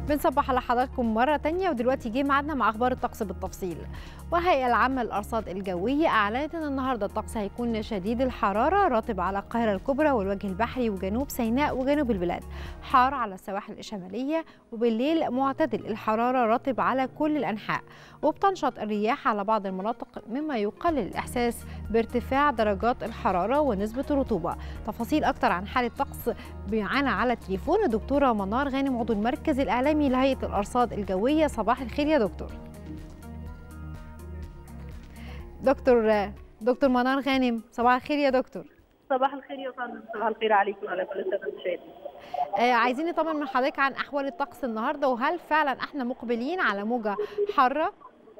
بنصبح على حضراتكم مرة تانية ودلوقتي جه ميعادنا مع أخبار الطقس بالتفصيل وهيئة العامة للأرصاد الجوية أعلنت أن النهاردة الطقس هيكون شديد الحرارة راتب على القاهرة الكبرى والوجه البحري وجنوب سيناء وجنوب البلاد حار على السواحل الشمالية وبالليل معتدل الحرارة راتب على كل الأنحاء وبتنشط الرياح على بعض المناطق مما يقلل الإحساس بارتفاع درجات الحرارة ونسبة الرطوبة تفاصيل أكتر عن حالة الطقس معانا على التليفون الدكتورة منار غانم عضو المركز الإعلامي لهيئة الأرصاد الجوية صباح الخير يا دكتور دكتور دكتور منار غانم صباح الخير يا دكتور صباح الخير يا فندم صباح الخير عليكم وعلى كل الساده المشاهدين آه عايزين نطمن من حضرتك عن احوال الطقس النهارده وهل فعلا احنا مقبلين على موجه حاره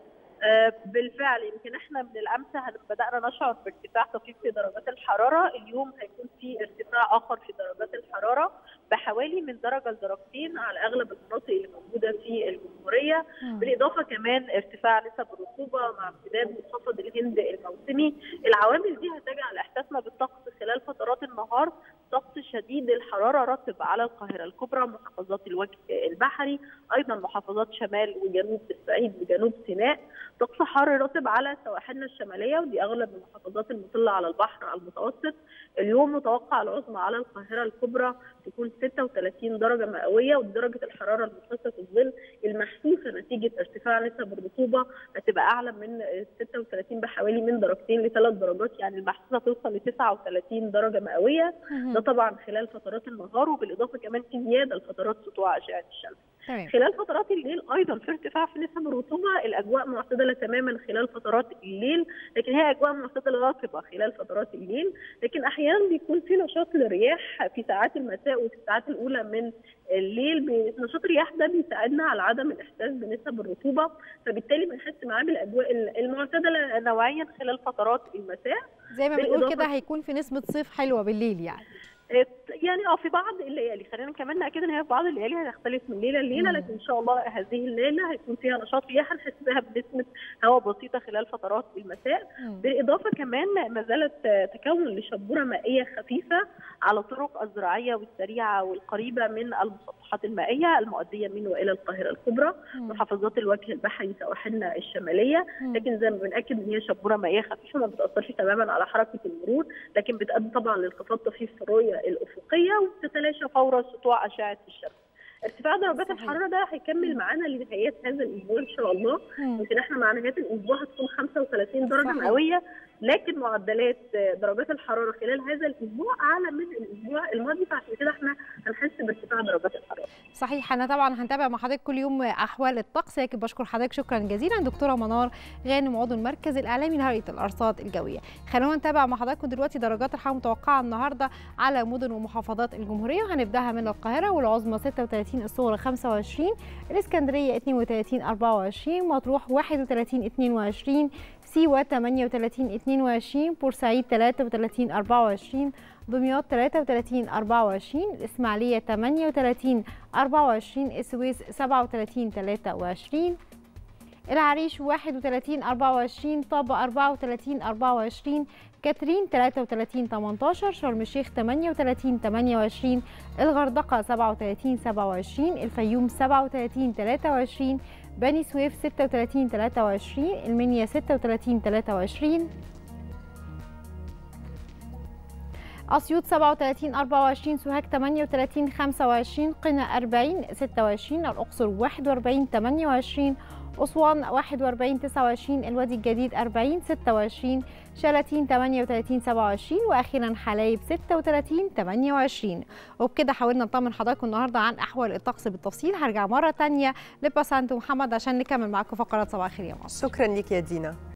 آه بالفعل يمكن احنا من الامس بدانا نشعر بارتفاع طفيف في درجات الحراره اليوم هيكون في ارتفاع اخر في درجات الحراره بحوالي من درجه لدرجتين على اغلب المناطق اللي موجوده في الجمهوريه م. بالاضافه كمان ارتفاع نسب الرطوبه مع امتداد منخفض الهند الموسمي العوامل دي هتجعل احساسنا بالطقس خلال فترات النهار طقس شديد الحراره رطب على القاهره الكبرى محافظات الوجه البحري ايضا محافظات شمال وجنوب الصعيد وجنوب سيناء طقس حار رطب على سواحلنا الشماليه ودي اغلب المحافظات المطله على البحر المتوسط اليوم متوقع العظمى على القاهره الكبرى تكون 36 درجه مئويه ودرجه الحراره المحيطه في الظل المحسوسه نتيجه ارتفاع نسب الرطوبه هتبقى اعلى من 36 بحوالي من درجتين لثلاث درجات يعني المحسوسه توصل ل 39 درجه مئويه ده طبعا خلال فترات النهار وبالاضافه كمان في زياده لفترات سطوع اشعه الشمس. خلال فترات الليل ايضا في ارتفاع في نسب الرطوبه الاجواء معتدله تماما خلال فترات الليل لكن هي اجواء معتدله رطبه خلال فترات الليل لكن احيانا بيكون في نشاط للرياح في ساعات المساء وفي الساعات الاولى من الليل نشاط الرياح ده بيساعدنا على عدم الاحساس بنسب الرطوبه فبالتالي بنحس معاه بالاجواء المعتدله نوعيا خلال فترات المساء زي ما بنقول كده هيكون في نسبه صيف حلوه بالليل يعني يعني اه في بعض الليالي خلينا كمان ناكد ان هي في بعض الليالي هتختلف من ليله لليله لكن ان شاء الله هذه الليله هيكون فيها نشاط رياح هنحس بها بنسبه هواء بسيطه خلال فترات المساء مم. بالاضافه كمان ما زالت تكون لشبوره مائيه خفيفه على الطرق الزراعيه والسريعه والقريبه من المسطحات المائيه المؤديه من والى القاهره الكبرى مم. محافظات الوجه البحري سواحلنا الشماليه مم. لكن زي ما بناكد ان هي شبوره مائيه خفيفه ما بتاثرش تماما على حركه المرور لكن بتؤدي طبعا لانخفاض طفيف في الرؤيه الافقيه الافقيه وتتلاشى فور سطوع اشعه الشمس. ارتفاع درجات الحراره ده هيكمل معانا لنهايات هذا الاسبوع ان شاء الله يمكن احنا مع نهايه الاسبوع هتكون 35 درجه صحيح. مئويه لكن معدلات درجات الحراره خلال هذا الاسبوع اعلى من الاسبوع الماضي فعشان كده احنا هنحس بارتفاع درجات الحراره. صحيح انا طبعا هنتابع مع حضرتك كل يوم احوال الطقس لكن بشكر حضرتك شكرا جزيلا دكتوره منار غانم عضو المركز الاعلامي لهيئه الارصاد الجويه. خلونا نتابع مع حضراتكم دلوقتي درجات الحراره المتوقعه النهارده على مدن ومحافظات الجمهوريه وهنبداها من القاهره والعظمى 36 الصغرى 25 الاسكندريه 32 24 مطروح 31 22 سيوة 38 22 بورسعيد 33 24 دمياط 33 24 الإسماعيلية 38 24 السويس 37 23 العريش 31 24 طابة 34 24 كاترين 33 18 شرم الشيخ 38 28 الغردقة 37 27 الفيوم 37 23 بني سويف 36 23 المنيا 36 23 أسيوط 37 24 سوهاج 38 25 قنا 40 26 الأقصر 41 28 أسوان 41 29 الوادي الجديد 40 26 شلاتين 38 27 واخيرا حلايب 36 28 وبكده حاولنا نطمن حضراتكم النهارده عن احوال الطقس بالتفصيل هرجع مره ثانيه لبسانت محمد عشان نكمل معاكم فقرات صباح الخير يا مصر شكرا لك يا دينا